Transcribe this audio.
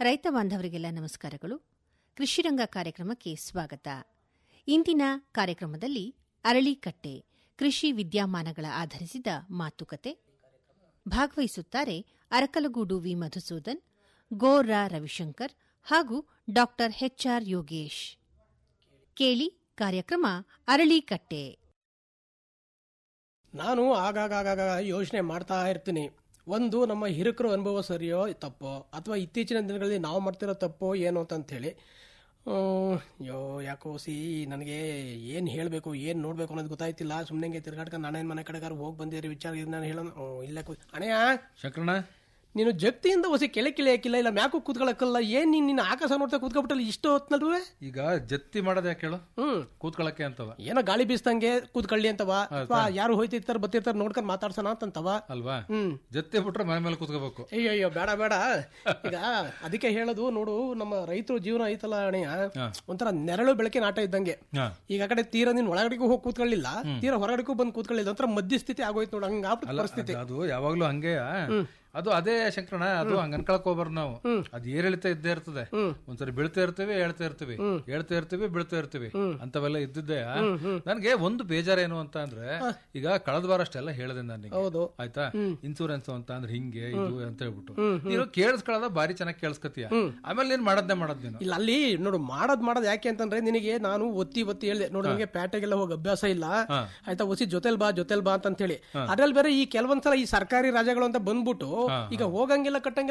ರೈತ ಬಾಂಧವರಿಗೆಲ್ಲ ನಮಸ್ಕಾರಗಳು ಕೃಷಿರಂಗ ಕಾರ್ಯಕ್ರಮಕ್ಕೆ ಸ್ವಾಗತ ಇಂದಿನ ಕಾರ್ಯಕ್ರಮದಲ್ಲಿ ಅರಳಿಕಟ್ಟೆ ಕೃಷಿ ವಿದ್ಯಮಾನಗಳ ಆಧರಿಸಿದ ಮಾತುಕತೆ ಭಾಗವಹಿಸುತ್ತಾರೆ ಅರಕಲಗೂಡು ವಿ ಮಧುಸೂದನ್ ಗೋರಾ ರವಿಶಂಕರ್ ಹಾಗೂ ಡಾಕ್ಟರ್ ಎಚ್ಆರ್ ಯೋಗೇಶ್ ಕೇಳಿ ಕಾರ್ಯಕ್ರಮ ಅರಳಿಕಟ್ಟೆ ನಾನು ಆಗಾಗ ಯೋಚನೆ ಮಾಡ್ತಾ ಇರ್ತೀನಿ ಒಂದು ನಮ್ಮ ಹಿರಕರು ಅನುಭವ ಸರಿಯೋ ತಪ್ಪೋ ಅಥವಾ ಇತ್ತೀಚಿನ ದಿನಗಳಲ್ಲಿ ನಾವು ಮಾಡ್ತಿರೋ ತಪ್ಪೋ ಏನು ಅಂತಂಥೇಳಿ ಯೋ ಯಾಕೋ ಸಿ ನನಗೆ ಏನು ಹೇಳಬೇಕು ಏನು ನೋಡಬೇಕು ಅನ್ನೋದು ಗೊತ್ತಾಯ್ತಿಲ್ಲ ಸುಮ್ಮನೆ ತಿರ್ಗಾಡ್ಕೊಂಡು ನಾನೇನು ಮನೆ ಕಡೆಗಾರ ಹೋಗಿ ಬಂದಿರಿ ವಿಚಾರ ನಾನು ಹೇಳೋಣ ಹ್ಮ್, ಇಲ್ಲೇ ಕೂ ಅಣೆಯ ಶಂಕರಣ್ಣ ನೀನು ಜಗತ್ತಿಯಿಂದ ಹೊಸಿ ಕೆಳೆ ಕಿಳೆ ಹಾಕಿಲ್ಲ ಇಲ್ಲ ಮ್ಯಾಕು ಕೂತ್ಕೊಳ್ಳಕ್ಕಲ್ಲ ಏನು ನೀನು ನಿನ್ನ ಆಕಾಶ ನೋಡ್ತಾ ಕೂತ್ಕೊಬಿಟ್ಟಲ್ಲ ಇಷ್ಟು ಹೊತ್ನಲ್ವೇ ಈಗ ಜತ್ತಿ ಮಾಡೋದು ಯಾಕೆ ಹೇಳು ಹ್ಮ್ ಕೂತ್ಕೊಳ್ಳಕ್ಕೆ ಅಂತವ ಏನೋ ಗಾಳಿ ಬೀಸ್ದಂಗೆ ಕೂತ್ಕೊಳ್ಳಿ ಅಂತವ ಅಥವಾ ಯಾರು ಹೋಯ್ತಿರ್ತಾರೆ ಬತ್ತಿರ್ತಾರೆ ನೋಡ್ಕೊಂಡು ಮಾತಾಡ್ಸೋಣ ಅಂತಂತವ ಅಲ್ವಾ ಹ್ಮ್ ಜತ್ತಿ ಬಿಟ್ರೆ ಮನೆ ಮೇಲೆ ಕೂತ್ಕೋಬೇಕು ಅಯ್ಯೋ ಅಯ್ಯೋ ಬೇಡ ಬೇಡ ಈಗ ಅದಕ್ಕೆ ಹೇಳೋದು ನೋಡು ನಮ್ಮ ರೈತರು ಜೀವನ ಐತಲ್ಲ ಅಣೆಯ ಒಂಥರ ನೆರಳು ಬೆಳಕಿನ ಆಟ ಇದ್ದಂಗೆ ಹಾ. ಈಗ ಆ ಕಡೆ ತೀರ ನೀನ್ ಒಳಗಡೆಗೂ ಹೋಗಿ ಕೂತ್ಕೊಳ್ಳಿಲ್ಲ ತೀರ ಹೊರಗಡೆಗೂ ಬಂದು ಕೂತ್ಕೊಳ್ಳಿಲ್ಲ ಒಂಥರ ಮಧ್ಯಸ್ಥಿತಿ ಆಗೋಯ್ತು ನೋಡು ಹಂಗ ಅಲ್ಲ ಪರಿಸ್ಥಿತಿ ಅದು ಯಾವಾಗ್ಲೂ ಹಂಗೆ ಅದು ಅದೇ ಶಂಕರಣ್ಣ ಅದು ಹಂಗ ಅನ್ಕೊಳಕ್ ಹೋಗ್ಬಾರ್ದು ನಾವು ಅದು ಏರಿಳಿತ ಇದ್ದೇ ಇರ್ತದೆ ಒಂದ್ಸರಿ ಬೀಳ್ತಾ ಇರ್ತೀವಿ ಹೇಳ್ತಾ ಇರ್ತೀವಿ ಹೇಳ್ತಾ ಇರ್ತೀವಿ ಬೀಳ್ತಾ ಇರ್ತೀವಿ ಅಂತವೆಲ್ಲ ಇದ್ದಿದ್ದೆ ನನ್ಗೆ ಒಂದು ಬೇಜಾರೇನು ಅಂತ ಅಂದ್ರೆ ಈಗ ಕಳೆದ ವಾರ ಅಷ್ಟೆಲ್ಲ ಹೇಳಿದೆ ನನಗೆ ಹೌದು ಆಯ್ತಾ ಇನ್ಸೂರೆನ್ಸ್ ಅಂತ ಅಂದ್ರೆ ಹಿಂಗೆ ಇದು ಅಂತ ಹೇಳ್ಬಿಟ್ಟು ನೀನು ಕೇಳಿಸ್ಕೊಳ್ಳೋದ ಬಾರಿ ಚೆನ್ನಾಗಿ ಕೇಳಿಸ್ಕತಿಯ ಆಮೇಲೆ ನೀನ್ ಮಾಡದ್ನೇ ಮಾಡೋದ್ ನೀನು ಇಲ್ಲ ಅಲ್ಲಿ ನೋಡು ಮಾಡೋದ್ ಮಾಡೋದ್ ಯಾಕೆ ಅಂತಂದ್ರೆ ನಿನಗೆ ನಾನು ಒತ್ತಿ ಒತ್ತಿ ಹೇಳಿದೆ ನೋಡು ನನಗೆ ಪ್ಯಾಟೆಗೆಲ್ಲ ಹೋಗಿ ಅಭ್ಯಾಸ ಇಲ್ಲ ಆಯ್ತಾ ಒಸಿ ಜೊತೆಲ್ ಬಾ ಜೊತೆಲ್ ಬಾ ಅಂತ ಹೇಳಿ ಅದ್ರಲ್ಲಿ ಬೇರೆ ಈ ಕೆಲವೊಂದ್ಸಲ ಈ ಸರ್ಕಾರಿ ರಜೆಗಳು ಅಂತ ಬಂದ್ಬಿಟ್ಟು ಈಗ ಹೋಗಂಗಿಲ್ಲ ಕಟ್ಟಂಗಿಲ್ಲ